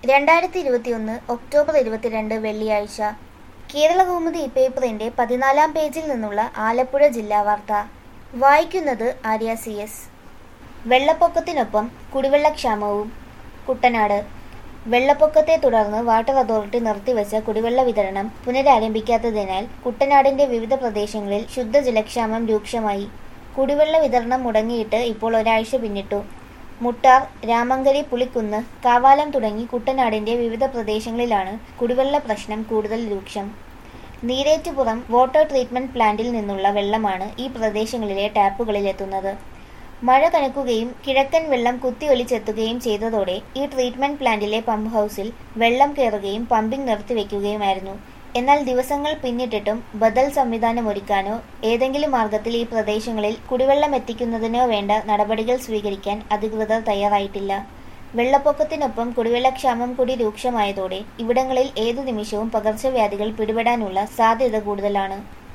രണ്ടായിരത്തി ഇരുപത്തിയൊന്ന് ഒക്ടോബർ ഇരുപത്തിരണ്ട് വെള്ളിയാഴ്ച കേരളകൗമുദി പേപ്പറിന്റെ പതിനാലാം പേജിൽ നിന്നുള്ള ആലപ്പുഴ ജില്ലാ വാർത്ത വായിക്കുന്നത് ആര്യ സി എസ് വെള്ളപ്പൊക്കത്തിനൊപ്പം കുടിവെള്ളക്ഷാമവും കുട്ടനാട് വെള്ളപ്പൊക്കത്തെ തുടർന്ന് വാട്ടർ അതോറിറ്റി നിർത്തിവെച്ച കുടിവെള്ള വിതരണം പുനരാരംഭിക്കാത്തതിനാൽ കുട്ടനാടിന്റെ വിവിധ പ്രദേശങ്ങളിൽ ശുദ്ധജലക്ഷാമം രൂക്ഷമായി കുടിവെള്ള വിതരണം മുടങ്ങിയിട്ട് ഇപ്പോൾ ഒരാഴ്ച പിന്നിട്ടു മുട്ടാർ രാമങ്കരി പുളിക്കുന്ന് കാവാലം തുടങ്ങി കുട്ടനാടിന്റെ വിവിധ പ്രദേശങ്ങളിലാണ് കുടിവെള്ള പ്രശ്നം കൂടുതൽ രൂക്ഷം നീരേറ്റുപുറം വാട്ടർ ട്രീറ്റ്മെന്റ് പ്ലാന്റിൽ നിന്നുള്ള വെള്ളമാണ് ഈ പ്രദേശങ്ങളിലെ ടാപ്പുകളിലെത്തുന്നത് മഴ കനക്കുകയും കിഴക്കൻ വെള്ളം കുത്തിയൊലിച്ചെത്തുകയും ചെയ്തതോടെ ഈ ട്രീറ്റ്മെന്റ് പ്ലാന്റിലെ പമ്പ് ഹൗസിൽ വെള്ളം കയറുകയും പമ്പിംഗ് നിർത്തിവെക്കുകയുമായിരുന്നു എന്നാൽ ദിവസങ്ങൾ പിന്നിട്ടിട്ടും ബദൽ സംവിധാനം ഒരുക്കാനോ ഏതെങ്കിലും മാർഗത്തിൽ ഈ പ്രദേശങ്ങളിൽ കുടിവെള്ളം എത്തിക്കുന്നതിനോ വേണ്ട നടപടികൾ സ്വീകരിക്കാൻ അധികൃതർ തയ്യാറായിട്ടില്ല വെള്ളപ്പൊക്കത്തിനൊപ്പം കുടിവെള്ളക്ഷാമം കൂടി രൂക്ഷമായതോടെ ഇവിടങ്ങളിൽ ഏതു നിമിഷവും പകർച്ചവ്യാധികൾ പിടിപെടാനുള്ള സാധ്യത കൂടുതലാണ്